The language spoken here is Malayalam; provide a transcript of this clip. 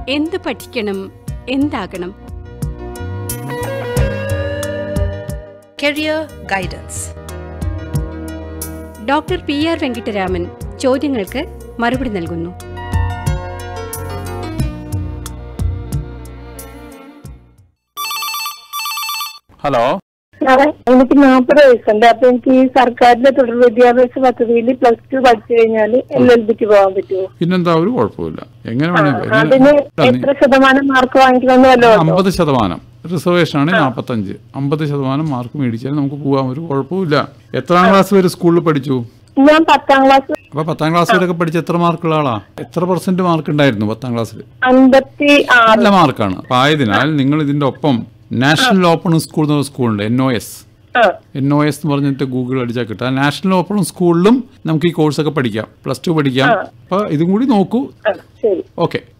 എന്ത് പഠിക്കണം എന്താകണം Career Guidance. Doctor P R Venkitaraman ചോദ്യങ്ങൾക്ക് മറുപടി നൽകുന്നു ഹലോ സാറേ എനിക്ക് നാൽപ്പത് വയസ്സുണ്ട് അപ്പൊ എനിക്ക് ഈ സർക്കാരിന്റെ തുടർ വിദ്യാഭ്യാസ പദ്ധതിയിൽ പ്ലസ് ടു പഠിച്ചു കഴിഞ്ഞാൽ എൽ എൽ ബിക്ക് പോകാൻ പറ്റുമോ പിന്നെന്താ ഒരു കുഴപ്പമില്ല എങ്ങനെ അതിന് എത്ര ശതമാനം മാർക്ക് വാങ്ങിക്കണമെന്ന് വല്ലോ അമ്പത് ശതമാനം റിസർവേഷൻ ആണ് നാൽപ്പത്തഞ്ച് അമ്പത് ശതമാനം മാർക്ക് മേടിച്ചാൽ നമുക്ക് പോകാൻ ഒരു കുഴപ്പമില്ല എത്രാം ക്ലാസ് വരെ സ്കൂളിൽ പഠിച്ചു ഞാൻ പത്താം ക്ലാസ് അപ്പൊ പത്താം ക്ലാസ് വരെയൊക്കെ പഠിച്ച എത്ര മാർക്കുള്ള ആളാ എത്ര പെർസെന്റ് മാർക്ക് ഉണ്ടായിരുന്നു പത്താം ക്ലാസ്സിൽ അൻപത്തി ആറ് നല്ല മാർക്കാണ് അപ്പൊ ആയതിനാൽ നിങ്ങൾ ഇതിന്റെ ഒപ്പം നാഷണൽ ഓപ്പൺ സ്കൂൾ എന്ന സ്കൂളുണ്ട് എൻ ഒ എസ് ആ എൻ ഒ എസ് എന്ന് പറഞ്ഞിട്ട് ഗൂഗിൾ അടിച്ചാൽ കിട്ടാം നാഷണൽ ഓപ്പൺ സ്കൂളിലും നമുക്ക് ഈ കോഴ്സൊക്കെ പഠിക്കാം പ്ലസ് ടു പഠിക്കാം അപ്പൊ ഇതും കൂടി നോക്കൂ ആ ശരി ഓക്കെ